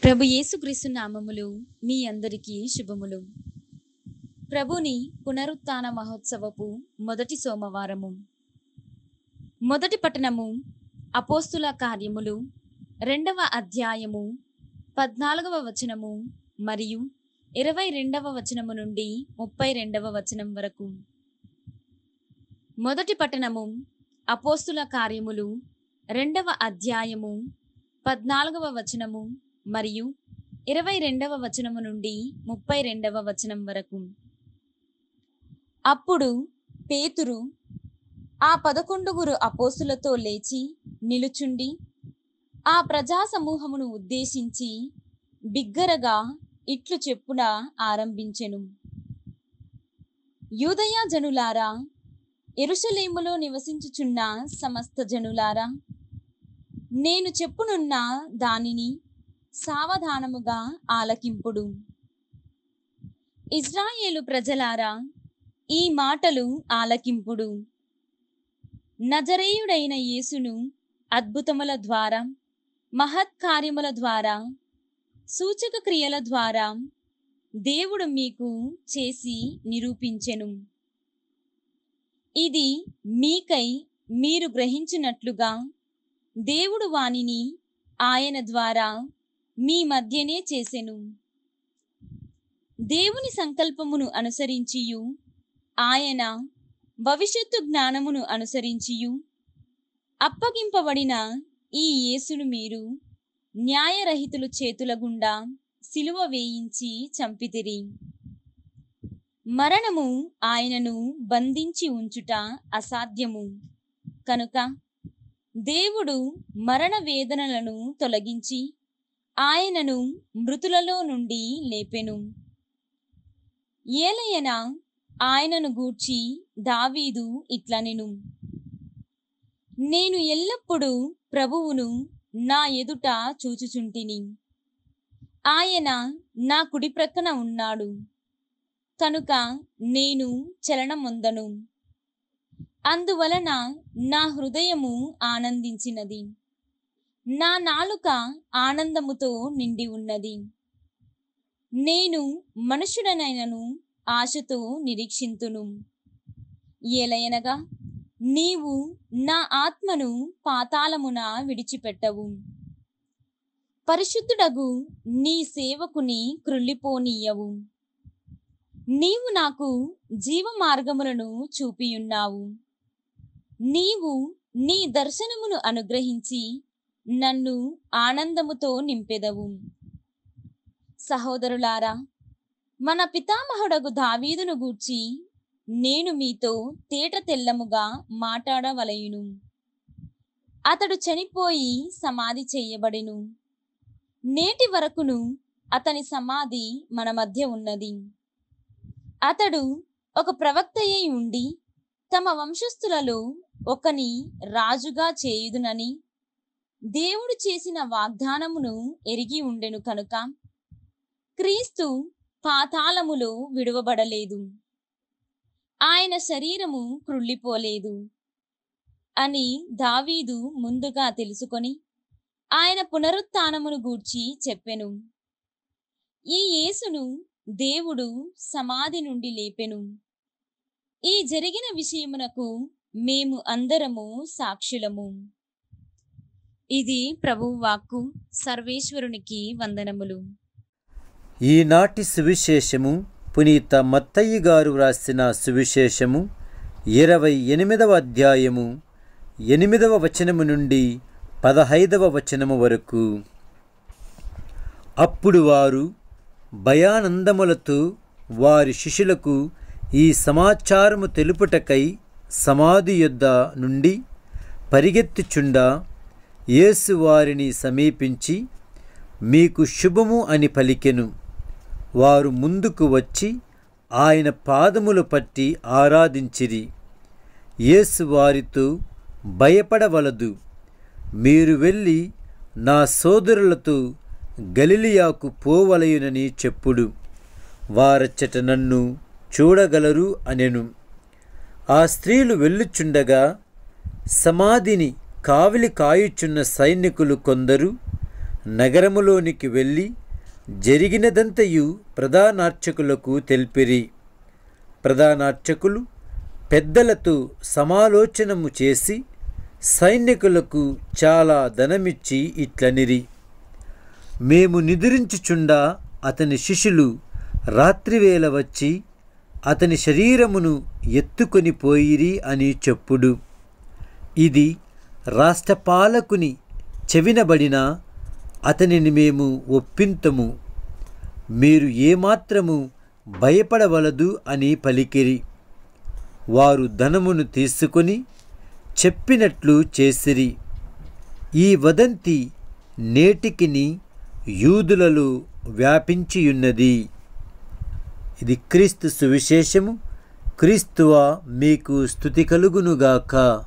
ప్రభు యేసుక్రీస్తు నామములు మీ అందరికీ శుభములు ప్రభుని పునరుత్థాన మహోత్సవపు మొదటి సోమవారము మొదటి పట్టణము అపోస్తుల కార్యములు రెండవ అధ్యాయము పద్నాలుగవ వచనము మరియు ఇరవై రెండవ వచనము నుండి ముప్పై రెండవ వచనం వరకు మొదటి పట్టణము అపోస్తుల కార్యములు రెండవ అధ్యాయము పద్నాలుగవ వచనము మరియు ఇరవై రెండవ వచనము నుండి ముప్పై రెండవ వచనం వరకు అప్పుడు పేతురు ఆ పదకొండుగురు అపోస్తులతో లేచి నిలుచుండి ఆ ప్రజా సమూహమును ఉద్దేశించి బిగ్గరగా ఇట్లు చెప్పున ఆరంభించెను యూదయ జనులారా ఎరుసలేములో నివసించుచున్న సమస్త జనులారా నేను చెప్పునున్న దానిని సావధానముగా ఆలకింపుడు ఇజ్రాయేలు ప్రజలారా ఈ మాటలు ఆలకింపుడు నజరేయుడైన యేసును అద్భుతముల ద్వారా మహత్కార్యముల ద్వారా సూచక క్రియల ద్వారా దేవుడు మీకు చేసి నిరూపించెను ఇది మీకై మీరు గ్రహించినట్లుగా దేవుడు వానిని ఆయన ద్వారా మీ మధ్యనే చేసెను దేవుని సంకల్పమును అనుసరించియు ఆయన భవిష్యత్తు జ్ఞానమును అనుసరించియు అప్పగింపబడిన ఈ యేసును మీరు న్యాయరహితులు చేతుల గుండా సిలువ వేయించి చంపితిరి మరణము ఆయనను బంధించి ఉంచుట అసాధ్యము కనుక దేవుడు మరణ వేదనలను తొలగించి ఆయనను మృతులలో నుండి లేపెను ఏలయన ఆయనను గూర్చి దావీదు ఇట్లనెను నేను ఎల్లప్పుడూ ప్రభువును నా ఎదుట చూచుచుంటిని ఆయన నా కుడి ప్రక్కన ఉన్నాడు కనుక నేను చలనమొందను అందువలన నా హృదయము ఆనందించినది నా నాలుక ఆనందముతో నిండి ఉన్నది నేను మనుషుడనైనను ఆశతో నిరీక్షింతును ఏలయనగా నీవు నా ఆత్మను పాతాళమున విడిచిపెట్టవు పరిశుద్ధుడగు నీ సేవకుని కృళ్ళిపోనీయవు నీవు నాకు జీవ మార్గములను చూపియున్నావు నీవు నీ దర్శనమును అనుగ్రహించి నన్ను ఆనందముతో నింపెదవు సహోదరులారా మన పితామహుడగు దావీదును గూర్చి నేను మీతో తేట తెల్లముగా మాట్లాడవలయును అతడు చనిపోయి సమాధి చేయబడెను నేటి వరకును అతని సమాధి మన మధ్య ఉన్నది అతడు ఒక ప్రవక్తయ్యై ఉండి తమ వంశస్థులలో ఒకని రాజుగా చేయుదునని దేవుడు చేసిన వాగ్దానమును ఎరిగి ఉండెను కనుక క్రీస్తు పాతాళములో విడువబడలేదు ఆయన శరీరము కృళ్ళిపోలేదు అని దావీదు ముందుగా తెలుసుకొని ఆయన పునరుత్నమును గూర్చి చెప్పెను ఈ యేసును దేవుడు సమాధి నుండి లేపెను ఈ జరిగిన విషయమునకు మేము అందరము సాక్షులము ఇది ప్రభు వాక్కు సర్వేశ్వరునికి వందనములు ఈనాటి సువిశేషము పునీత మత్తయ్య గారు వ్రాసిన సువిశేషము ఇరవై ఎనిమిదవ అధ్యాయము ఎనిమిదవ వచనము నుండి పదహైదవ వచనము వరకు అప్పుడు వారు భయానందములతో వారి శిష్యులకు ఈ సమాచారము తెలుపుటకై సమాధి యొద్ద నుండి పరిగెత్తుచుండా యేసు వారిని సమీపించి మీకు శుభము అని పలికెను వారు ముందుకు వచ్చి ఆయన పాదములు పట్టి ఆరాధించిరి యేసు వారితో భయపడవలదు మీరు వెళ్ళి నా సోదరులతో గలిలియాకు పోవలయునని చెప్పుడు వారచ్చట నన్ను చూడగలరు అనెను ఆ స్త్రీలు వెళ్ళుచుండగా సమాధిని కావిలి కాయుచున్న సైనికులు కొందరు నగరములోనికి వెళ్ళి జరిగినదంతయు ప్రధానార్చకులకు తెలిపిరి ప్రధానార్చకులు పెద్దలతో సమాలోచనము చేసి సైనికులకు చాలా ధనమిచ్చి ఇట్లనిరి మేము నిద్రించుచుండా అతని శిష్యులు రాత్రివేళ వచ్చి అతని శరీరమును ఎత్తుకొని పోయిరి అని చెప్పుడు ఇది రాష్ట్రపాలకుని చెవినబడిన అతనిని మేము ఒప్పింతము మీరు ఏమాత్రము భయపడవలదు అని పలికిరి వారు ధనమును తీసుకొని చెప్పినట్లు చేసిరి ఈ వదంతి నేటికిని యూదులలో వ్యాపించియున్నది ఇది క్రీస్తు సువిశేషము క్రీస్తువ మీకు స్థుతి కలుగునుగాక